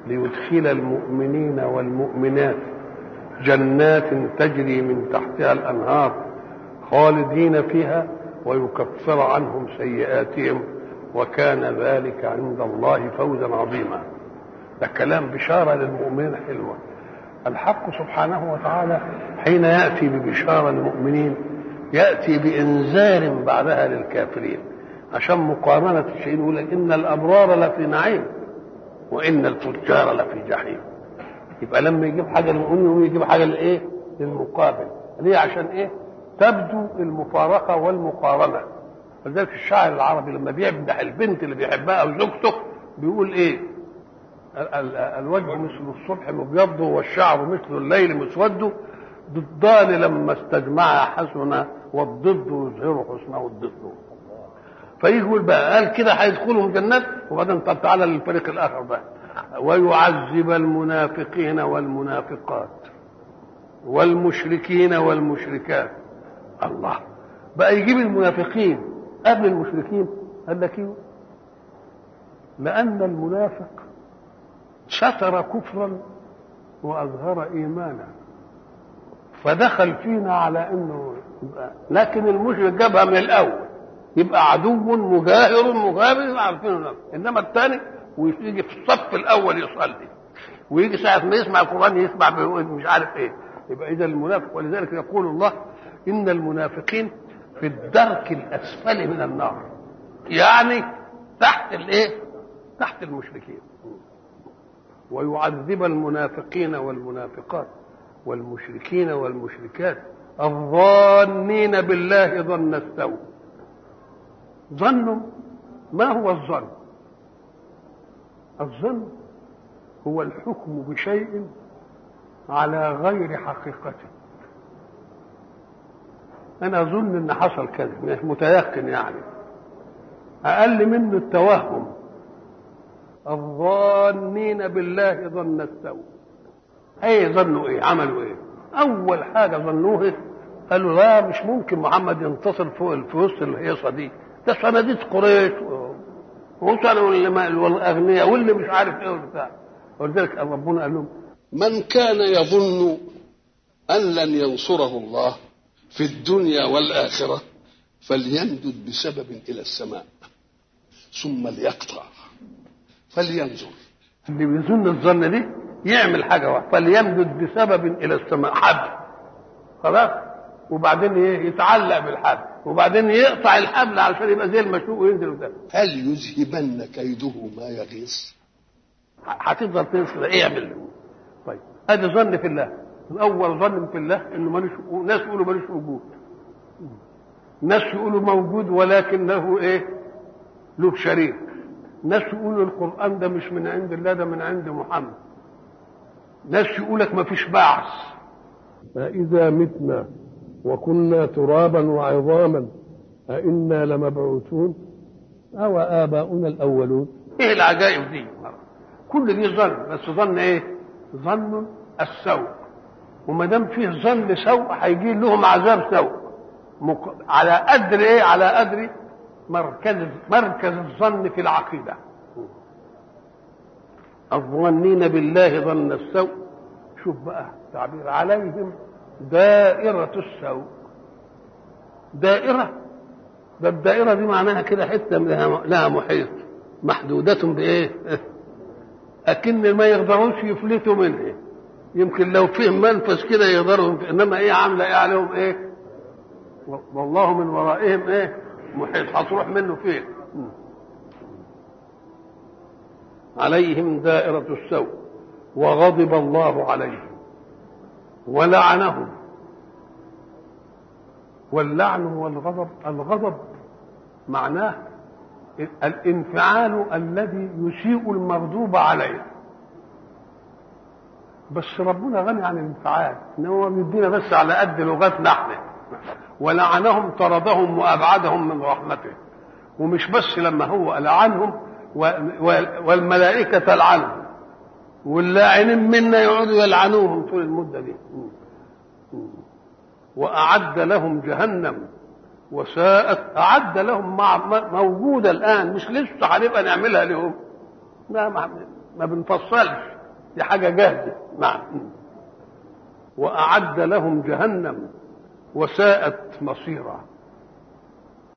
ليدخل المؤمنين والمؤمنات جنات تجري من تحتها الانهار خالدين فيها ويكفر عنهم سيئاتهم وكان ذلك عند الله فوزا عظيما ده كلام بشاره للمؤمنين حلوه الحق سبحانه وتعالى حين ياتي ببشاره للمؤمنين ياتي بانذار بعدها للكافرين عشان مقارنه الشيء يقول لك ان الابرار لفي نعيم وان الفجار لفي جحيم يبقى لما يجيب حاجه للمؤمن يقوم يجيب حاجه للايه؟ للمقابل ليه عشان ايه؟ تبدو المفارقه والمقارنه ولذلك الشاعر العربي لما بيمدح البنت اللي بيحبها او زوجته بيقول ايه؟ ال- ال- الوجه مثل الصبح مبيض والشعر مثل الليل مسود ضدان لما استجمعا حسنا والضد يظهر حسنه الضد فيجي يقول بقى قال كده هيدخلهم جنات وبعدين طب تعالى للفريق الاخر بقى ويعذب المنافقين والمنافقات والمشركين والمشركات الله بقى يجيب المنافقين قبل المشركين قال لك ايه لان المنافق ستر كفرا واظهر ايمانا فدخل فينا على انه يبقى لكن المشرك جابها من الاول يبقى عدو مجاهر مغابر عارفينه انما الثاني ويجي في الصف الاول يصلي ويجي ساعه ما يسمع القران يسمع بيقول مش عارف ايه يبقى اذا المنافق ولذلك يقول الله ان المنافقين في الدرك الاسفل من النار يعني تحت الايه تحت المشركين ويعذب المنافقين والمنافقات والمشركين والمشركات الظانين بالله ظن السوء ظن ما هو الظن الظن هو الحكم بشيء على غير حقيقته انا اظن ان حصل كذا مش متيقن يعني اقل منه التوهم الظانين بالله ظن السوء اي ظنوا ايه عملوا ايه اول حاجه ظنوها قالوا لا مش ممكن محمد ينتصر فوق في وسط الهيصه دي ده صناديد قريش وصلوا والاغنياء واللي مش عارف ايه وبتاع ولذلك ربنا قال لهم من كان يظن أن لن ينصره الله في الدنيا والآخرة فليمدد بسبب إلى السماء ثم ليقطع فلينظر اللي بيظن الظن دي يعمل حاجه واحده فليمدد بسبب الى السماء حبل خلاص وبعدين ايه يتعلق بالحبل وبعدين يقطع الحبل علشان يبقى زي المشوق وينزل وده هل يذهبن كيده ما يغيظ هتفضل تنسى ايه يعمل طيب ادي ظن في الله الاول ظن في الله انه ملوش ناس يقولوا ملوش وجود ناس يقولوا موجود ولكن له ايه له شريك ناس يقولوا القران ده مش من عند الله ده من عند محمد ناس يقولك ما فيش بعث فاذا متنا وكنا ترابا وعظاما أئنا لمبعوثون أو آباؤنا الأولون إيه العجائب دي كل دي ظن بس ظن إيه ظن السوء وما دام فيه ظن سوء هيجي لهم عذاب سوء مق... على قدر ايه على قدر مركز مركز الظن في العقيده الظانين بالله ظن السوء شوف بقى تعبير عليهم دائرة السوء دائرة ده الدائرة دي معناها كده حتة لها, لها محيط محدودة بإيه؟ أكن ما يقدروش يفلتوا منها يمكن لو فيه منفذ كده يقدروا انما ايه عامله ايه عليهم ايه والله من ورائهم ايه محيط هتروح منه فين عليهم دائرة السوء وغضب الله عليهم ولعنهم واللعن هو الغضب الغضب معناه الانفعال الذي يسيء المغضوب عليه بس ربنا غني عن الانفعال ان هو بيدينا بس على قد لغتنا احنا ولعنهم طردهم وابعدهم من رحمته ومش بس لما هو لعنهم والملائكه تلعنهم واللاعنين منا يقعدوا يلعنوهم طول المده دي واعد لهم جهنم وساءت اعد لهم مع موجوده الان مش لسه هنبقى نعملها لهم لا ما, ما بنفصلش دي حاجة جاهزة نعم وأعد لهم جهنم وساءت مصيرا